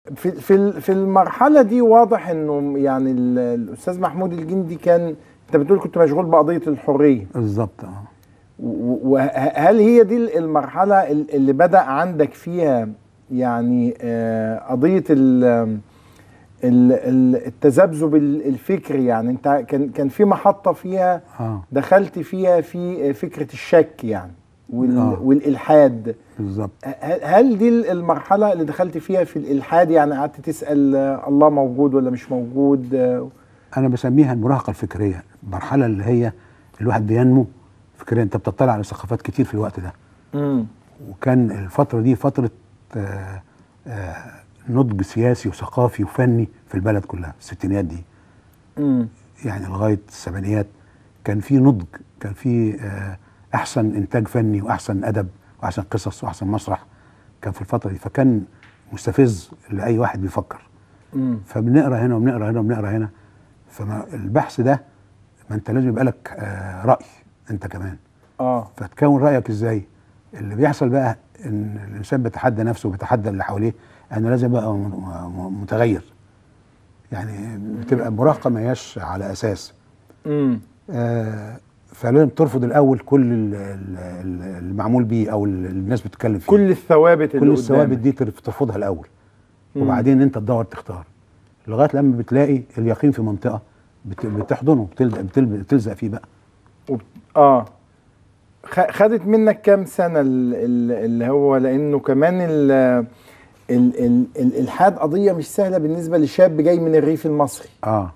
في في في المرحله دي واضح انه يعني ال- الاستاذ محمود الجندي كان انت بتقول كنت مشغول بقضيه الحريه بالظبط اه و- وهل هي دي المرحله ال- اللي بدا عندك فيها يعني آه، قضيه ال- ال- ال- التذبذب ال- الفكري يعني انت كان كان في محطه فيها اه دخلت فيها في فكره الشك يعني وال- آه. والالحاد بالظبط هل هل دي المرحلة اللي دخلت فيها في الإلحاد يعني قعدت تسأل آه، الله موجود ولا مش موجود آه، انا بسميها المراهقه الفكريه المرحله اللي هي الواحد بينمو فكريا انت بتطلع على ثقافات كتير في الوقت ده مم. وكان الفتره دي فتره آه آه نضج سياسي وثقافي وفني في البلد كلها الستينيات دي مم. يعني لغايه السبعينيات كان في نضج كان في آه احسن انتاج فني واحسن ادب واحسن قصص واحسن مسرح كان في الفتره دي فكان مستفز لاي واحد بيفكر مم. فبنقرا هنا وبنقرا هنا وبنقرا هنا فالبحث ده ما انت لازم يبقى لك آه راي انت كمان اه فتكون رايك ازاي اللي بيحصل بقى ان الانسان بيتحدى نفسه وبيتحدى اللي حواليه انا لازم ابقى م- م- متغير يعني بتبقى مراهقه ما هياش على اساس مم. آه فلازم ترفض الاول كل ال- ال- ال- المعمول بيه او ال- الناس بتتكلم فيه كل الثوابت اللي كل الثوابت قدامك. دي تر- ترفضها الاول مم. وبعدين انت تدور تختار لغايه لما بتلاقي اليقين في منطقه بت- بتحضنه بتلزق, بتلزق, بتلزق فيه بقى وب- اه خ- خدت منك كام سنة ال- ال- اللي هو لأنه كمان ال ال ال الإلحاد قضية مش سهلة بالنسبة لشاب جاي من الريف المصري اه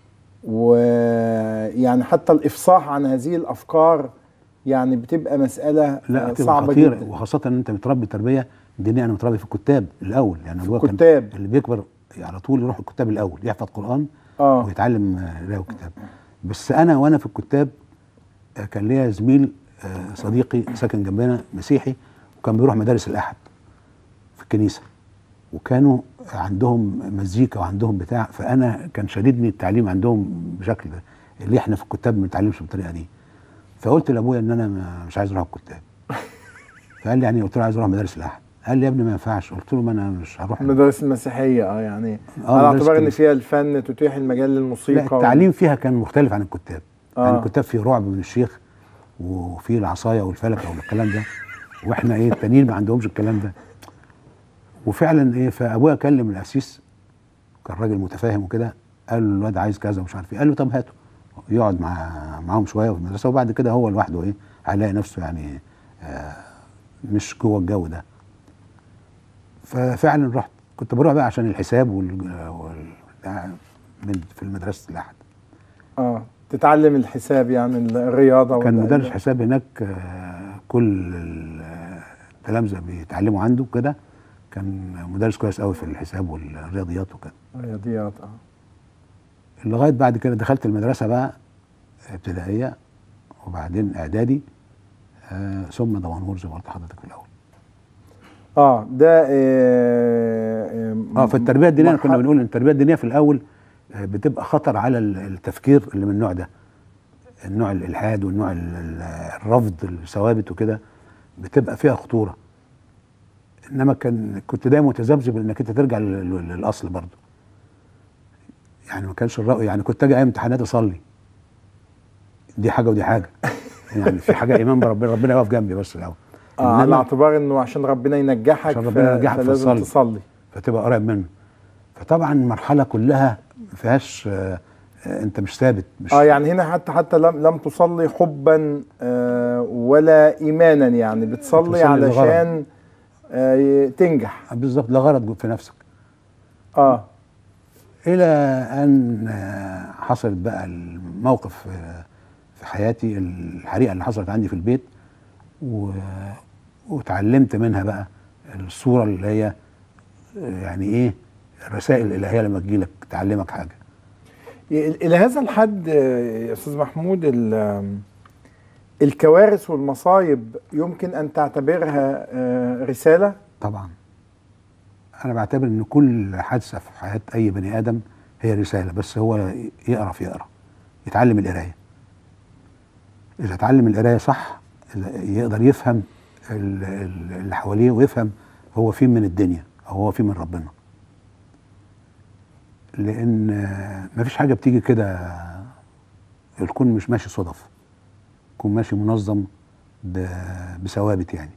ويعني حتى الإفصاح عن هذه الأفكار يعني بتبقى مسألة لا آه، تبقى صعبة خطيره جدا وخاصه ان انت متربي تربيه دينيه انا متربي في الكتاب الاول يعني ابويا كان الكتاب. اللي بيكبر على طول يروح الكتاب الاول يحفظ قران اه ويتعلم آه، قرايه وكتاب بس انا وانا في الكتاب آه، كان ليا زميل آه، صديقي ساكن جنبنا مسيحي وكان بيروح مدارس الاحد في الكنيسه وكانوا عندهم مزيكا وعندهم بتاع فانا كان شديدني التعليم عندهم بشكل ده اللي احنا في الكتاب ما بنتعلمش بالطريقه دي فقلت لابويا ان انا ما- مش عايز اروح الكتاب فقال لي يعني إيه؟ قلت له عايز اروح مدارس الاحد قال لي يا ابني ما ينفعش قلت له ما انا مش هروح المدارس المسيحية اه يعني آه، على مدارس اعتبار ان كنيسة. فيها الفن تتيح المجال للموسيقى لا التعليم فيها كان مختلف عن الكتاب آه. يعني الكتاب فيه رعب من الشيخ وفي العصايه والفلك او الكلام ده واحنا ايه التانيين ما عندهمش الكلام ده وفعلا ايه فابويا كلم القسيس كان راجل متفاهم وكده قال له الواد عايز كذا ومش عارف ايه قال له طب هاته يقعد مع معاهم شويه في المدرسه وبعد كده هو لوحده ايه هيلاقي نفسه يعني آه مش جوه الجو ده ففعلا رحت كنت بروح بقى عشان الحساب وال, وال... من في المدرسه الاحد اه تتعلم الحساب يعني الرياضة كان ولا- مدرس حساب هناك آه، كل ال- التلامذه بيتعلموا عنده كده كان مدرس كويس قوي في الحساب والرياضيات وكده رياضيات اه لغايه بعد كده دخلت المدرسه بقى ابتدائيه وبعدين اعدادي آه ثم دمنهور زي ما قلت لحضرتك في الاول اه ده آه اه في التربيه الدينيه كنا مرحلة- بنقول ان التربيه الدينيه في الاول آه، بتبقى خطر على ال- التفكير اللي من النوع ده النوع الالحاد والنوع ال- ال- الرفض الثوابت وكده بتبقى فيها خطوره انما كان كنت دايما متذبذب انك انت ترجع لل- لل- للاصل برضه يعني ما كانش الرأي يعني كنت اجي ايام امتحانات اصلي دي حاجه ودي حاجه يعني في حاجه ايمان بربنا ربنا يقف جنبي بس الاول اه على إنما اعتبار انه عشان ربنا ينجحك عشان ربنا ف- ينجحك فلازم فتصلي. تصلي فتبقى قريب منه فطبعا المرحله كلها ما فيهاش آه، آه، انت مش ثابت مش اه يعني هنا حتى حتى لم لم تصلي حبا آه ولا ايمانا يعني بتصلي بتصلي علشان آه تنجح بالظبط لا غرض في نفسك اه الى ان آه، حصلت بقى الموقف آه، في حياتي الحريقه اللي حصلت عندي في البيت و... وتعلمت منها بقى الصوره اللي هي آه، يعني ايه الرسائل الالهيه لما تجيلك تعلمك حاجه الى هذا الحد آه، يا استاذ محمود ال- آم، الكوارث والمصايب يمكن ان تعتبرها آه، رساله طبعا انا بعتبر ان كل حادثه في حياه اي بني ادم هي رساله بس هو يقرا يقرا يتعلم القرايه اذا اتعلم القرايه صح إذا يقدر يفهم ال- ال- اللي حواليه ويفهم هو فين من الدنيا او هو فين من ربنا لان آه، مفيش حاجه بتيجي كده الكون مش ماشي صدف الكون ماشي منظم ب- بثوابت يعني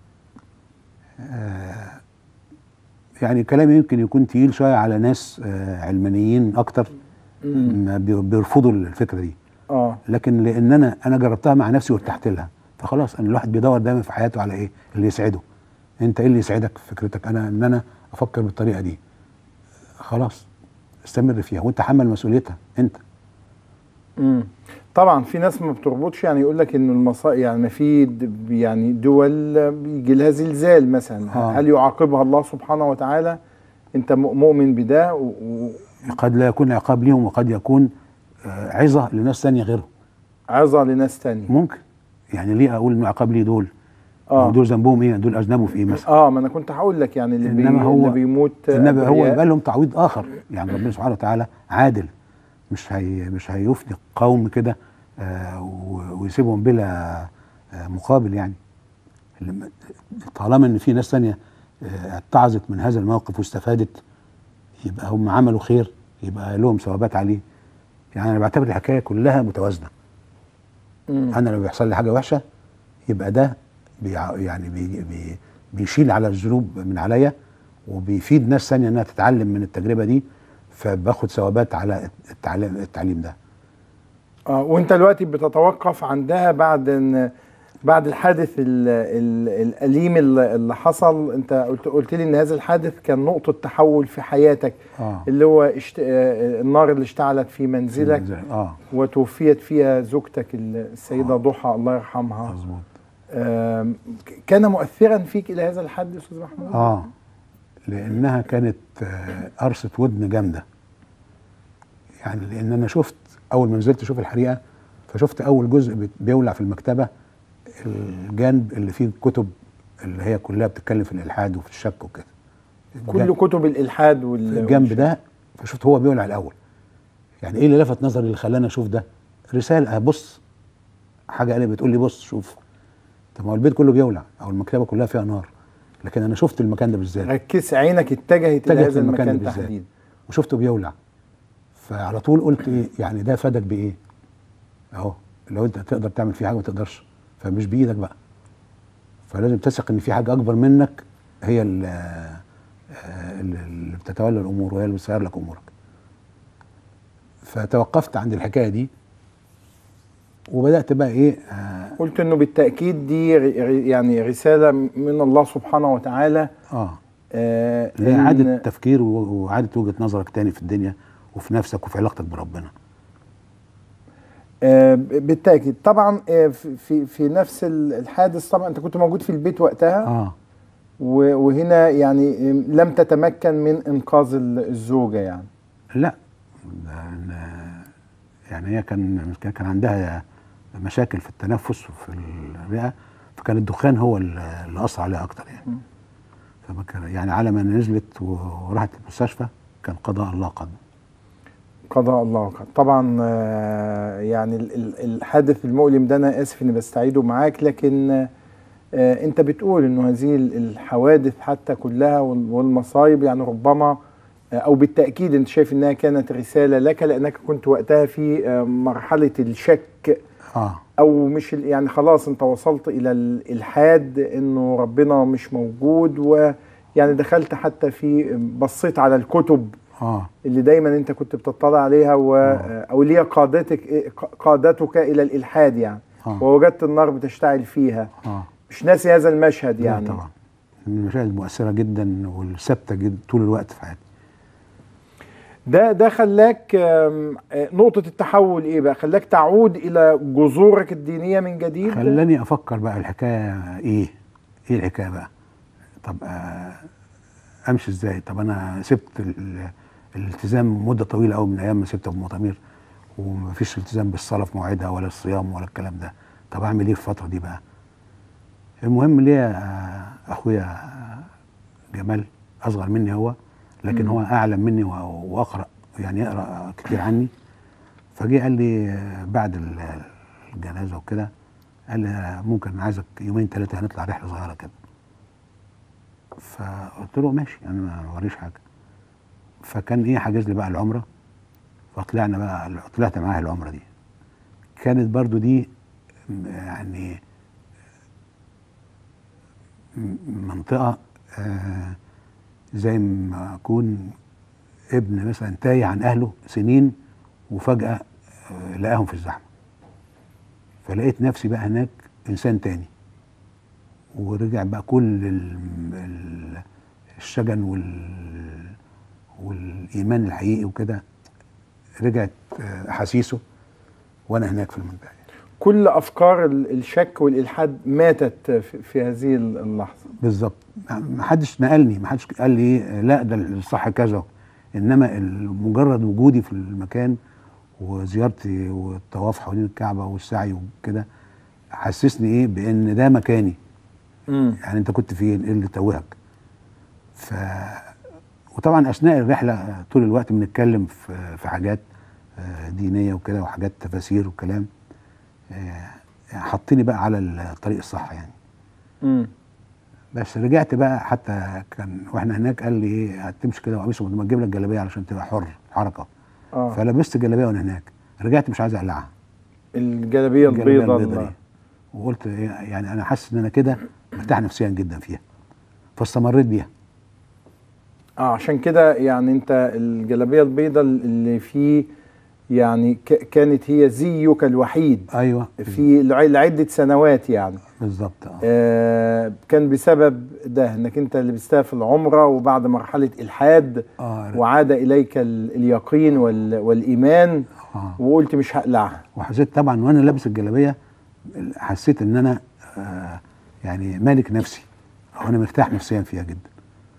آه، يعني كلامي يمكن يكون تقيل شويه على ناس آه، علمانيين اكتر ما بي- بيرفضوا الفكره دي اه لكن لان انا انا جربتها مع نفسي وارتحت لها فخلاص ان الواحد بيدور دايما في حياته على ايه اللي يسعده انت ايه اللي يسعدك في فكرتك انا ان انا افكر بالطريقه دي خلاص استمر فيها وانت حمل مسؤوليتها انت مم. طبعا في ناس ما بتربطش يعني يقول لك ان المصائب يعني ما في د- يعني دول بيجي لها زلزال مثلا آه. هل يعاقبها الله سبحانه وتعالى انت م- مؤمن بده و... و... قد لا يكون عقاب ليهم وقد يكون آه، عظه لناس ثانيه غيرهم عظة لناس تانية ممكن يعني ليه اقول انه عقاب ليه دول اه دول ذنبهم ايه دول اذنبوا في ايه مثلا اه ما انا كنت هقول لك يعني اللي, بي... إنما هو- اللي بيموت انما هو أبرياء. يبقى لهم تعويض اخر يعني ربنا سبحانه وتعالى عادل مش هي مش هيفني قوم كده آه و- ويسيبهم بلا آه مقابل يعني لما- طالما ان في ناس ثانيه آه اتعظت من هذا الموقف واستفادت يبقى هم عملوا خير يبقى لهم ثوابات عليه يعني انا بعتبر الحكايه كلها متوازنه مم. انا لو بيحصل لي حاجه وحشه يبقى ده بيع يعني بي بي بيشيل على الذنوب من عليا وبيفيد ناس ثانيه انها تتعلم من التجربه دي فباخد ثوابات على التعليم التعليم ده اه وانت دلوقتي بتتوقف عندها بعد ان بعد الحادث ال ال الاليم اللي اللي حصل انت قلت قلت لي ان هذا الحادث كان نقطه تحول في حياتك اه اللي هو اشت... آه، النار اللي اشتعلت في منزلك اه وتوفيت فيها زوجتك السيده ضحى الله يرحمها مظبوط آم، ك- كان مؤثرا فيك الى هذا الحد يا استاذ محمود؟ اه لانها كانت آه، قرصه ودن جامده يعني لان انا شفت اول ما نزلت اشوف الحريقه فشفت اول جزء بت- بيولع في المكتبه الجانب اللي فيه كتب اللي هي كلها بتتكلم في الالحاد وفي الشك وكده كل كتب الالحاد وال الجنب ده فشفت هو بيولع الاول يعني ايه اللي لفت نظري اللي خلاني اشوف ده رساله ابص حاجه قالت بتقول لي بص شوف طب ما هو البيت كله بيولع او المكتبه كلها فيها نار لكن انا شفت المكان ده بالذات ركز عينك اتجهت الى اتجهت هذا للمكان المكان ده بالذات. تحديدا وشفته بيولع فعلى طول قلت ايه يعني ده فادك بايه اهو لو انت تقدر تعمل فيه حاجه ما تقدرش فمش بايدك بقى فلازم تثق ان في حاجه اكبر منك هي اللي, آه، اللي اللي بتتولى الامور وهي اللي بتسير لك امورك فتوقفت عند الحكايه دي وبدات بقى ايه آه, قلت انه بالتاكيد دي ر- ر- يعني رساله من الله سبحانه وتعالى اه آه إن- لإعادة تفكير و- وإعادة وجهة نظرك تاني في الدنيا وفي نفسك وفي علاقتك بربنا آه ب- بالتاكيد طبعا آه في في- في نفس ال- الحادث طبعا انت كنت موجود في البيت وقتها اه و- وهنا يعني آم، لم تتمكن من انقاذ ال- الزوجه يعني لا لأن يعني هي كان كان كان عندها مشاكل في التنفس وفي الرئه فكان الدخان هو اللي اللي اثر عليها اكتر يعني فما كان يعني على ما نزلت وراحت المستشفى كان قضاء الله قدر قضاء الله وقدر طبعا آه، يعني ال- ال- الحادث المؤلم ده انا اسف اني بستعيده معاك لكن آه، انت بتقول انه هذه ال- الحوادث حتى كلها وال- والمصايب يعني ربما آه، او بالتاكيد انت شايف انها كانت رساله لك لانك كنت وقتها في آه، مرحله الشك اه او مش ال- يعني خلاص انت وصلت الى الالحاد انه ربنا مش موجود ويعني دخلت حتى في بصيت على الكتب اه اللي دايما انت كنت بتطلع عليها و او اللي هي قادتك قادتك الى الالحاد يعني اه ووجدت النار بتشتعل فيها اه مش ناسي هذا المشهد لا يعني طبعا من المشاهد المؤثره جدا والثابته جدا طول الوقت في حياتي ده ده خلاك آم، آه، نقطة التحول ايه بقى؟ خلاك تعود الى جذورك الدينية من جديد؟ خلاني افكر بقى الحكايه ايه ايه الحكايه بقى طب آه امشي ازاي طب انا سبت ال- ال- الالتزام مده طويله قوي من ايام ما سبت ابو مطامير ومفيش التزام بالصلاه في موعدها ولا الصيام ولا الكلام ده طب اعمل ايه في الفتره دي بقى المهم ليا آه، اخويا جمال اصغر مني هو لكن مم. هو اعلم مني و- واقرا يعني يقرا كتير عني فجه قال لي آه، بعد ال- الجنازه وكده قال لي آه، ممكن عايزك يومين ثلاثه هنطلع رحله صغيره كده فقلت له ماشي انا ما وريش حاجه فكان ايه حاجز لي بقى العمره فطلعنا بقى طلعت معاه العمره دي كانت برضو دي م- يعني م- منطقه آه زي ما اكون ابن مثلا تايه عن اهله سنين وفجاه آه لقاهم في الزحمه فلقيت نفسي بقى هناك انسان تاني ورجع بقى كل ال- ال- الشجن وال والايمان الحقيقي وكده رجعت آه، احاسيسه وانا هناك في المنطقه كل افكار ال- الشك والالحاد ماتت في, في هذه اللحظه بالظبط ما حدش نقلني ما حدش قال لي إيه، لا ده الصح كذا انما ال- مجرد وجودي في المكان وزيارتي والطواف حوالين الكعبه والسعي وكده حسسني ايه بان ده مكاني امم يعني انت كنت فين ايه اللي توهك ف وطبعا اثناء الرحله آه، طول الوقت بنتكلم في في حاجات آه، دينيه وكده وحاجات تفاسير وكلام آه، حطيني بقى على الطريق الصح يعني امم بس رجعت بقى حتى كان واحنا هناك قال لي ايه هتمشي كده وقميص وما تجيب لك جلابيه علشان تبقى حر حركه اه فلبست جلابيه وانا هناك رجعت مش عايز اقلعها الجلابيه الجلابية البيضاء البيضاء ال- دي. وقلت إيه، يعني انا حاسس ان انا كده مرتاح نفسيا جدا فيها فاستمريت بيها اه عشان كده يعني انت الجلابيه البيضاء اللي فيه يعني ك- كانت هي زيك الوحيد ايوه في لع- لعده سنوات يعني بالظبط اه آه كان بسبب ده انك انت لبستها في العمره وبعد مرحله الحاد اه وعاد اليك ال- اليقين وال والايمان اه وقلت مش هقلعها وحسيت طبعا وانا لابس الجلابيه حسيت ان انا آه يعني مالك نفسي او انا مرتاح نفسيا فيها جدا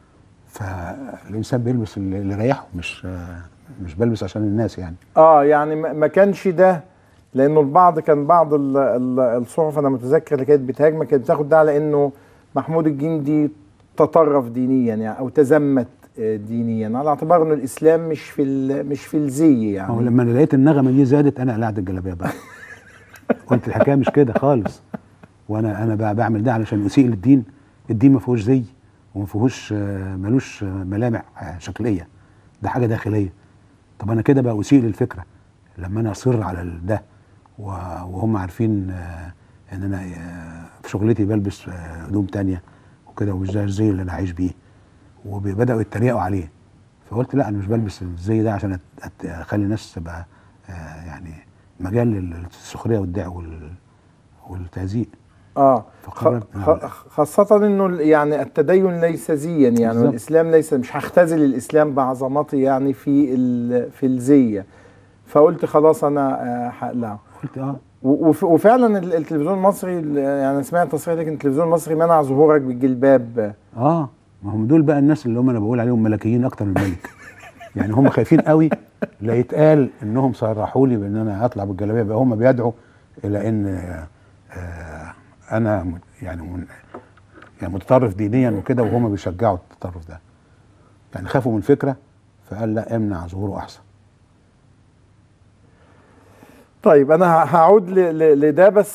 فالانسان بيلبس اللي اللي يريحه مش آه مش بلبس عشان الناس يعني اه يعني ما ما كانش ده لانه البعض كان بعض ال- ال- الصحف انا متذكر اللي كانت بتهاجمه كانت بتاخد ده على انه محمود الجندي تطرف دينيا يعني او تزمت آه، دينيا على اعتبار انه الاسلام مش في ال- مش في الزي هو يعني لما أنا لقيت النغمه دي زادت انا قلعت الجلابيه بقى قلت الحكايه مش كده خالص وانا انا بقى بعمل ده علشان اسيء للدين الدين ما فيهوش زي وما فيهوش آه، ملوش آه، ملامح آه، شكليه ده حاجه داخليه طب انا كده بقى اسيء للفكره لما انا اصر على ال- ده و- وهم عارفين آه، ان انا آه، في شغلتي بلبس آه، هدوم تانية وكده ومش ده الزي اللي انا عايش بيه وبداوا يتريقوا عليه فقلت لا انا مش بلبس الزي ده عشان أت- أت- اخلي الناس تبقى آه، يعني مجال للسخريه والدع وال- والتهزيء اه فقررت خ- خ- خاصة انه ال- يعني التدين ليس زيا يعني بالظبط. والاسلام ليس مش هختزل الاسلام بعظمته يعني في ال- في الزي فقلت خلاص انا آه، هقلعه قلت اه و- وف- وفعلا ال- التلفزيون المصري ال- يعني سمعت تصريح لك ان التلفزيون المصري منع ظهورك بالجلباب اه ما هم دول بقى الناس اللي هم انا بقول عليهم ملكيين اكتر من الملك يعني هم خايفين قوي لا يتقال انهم صرحوا لي بان انا هطلع بالجلابيه بقى هم بيدعوا الى ان آه، آه، انا م- يعني من يعني متطرف دينيا وكده وهم بيشجعوا التطرف ده يعني خافوا من الفكره فقال لا امنع ظهوره احسن طيب انا ه- هعود ل- ل- لده بس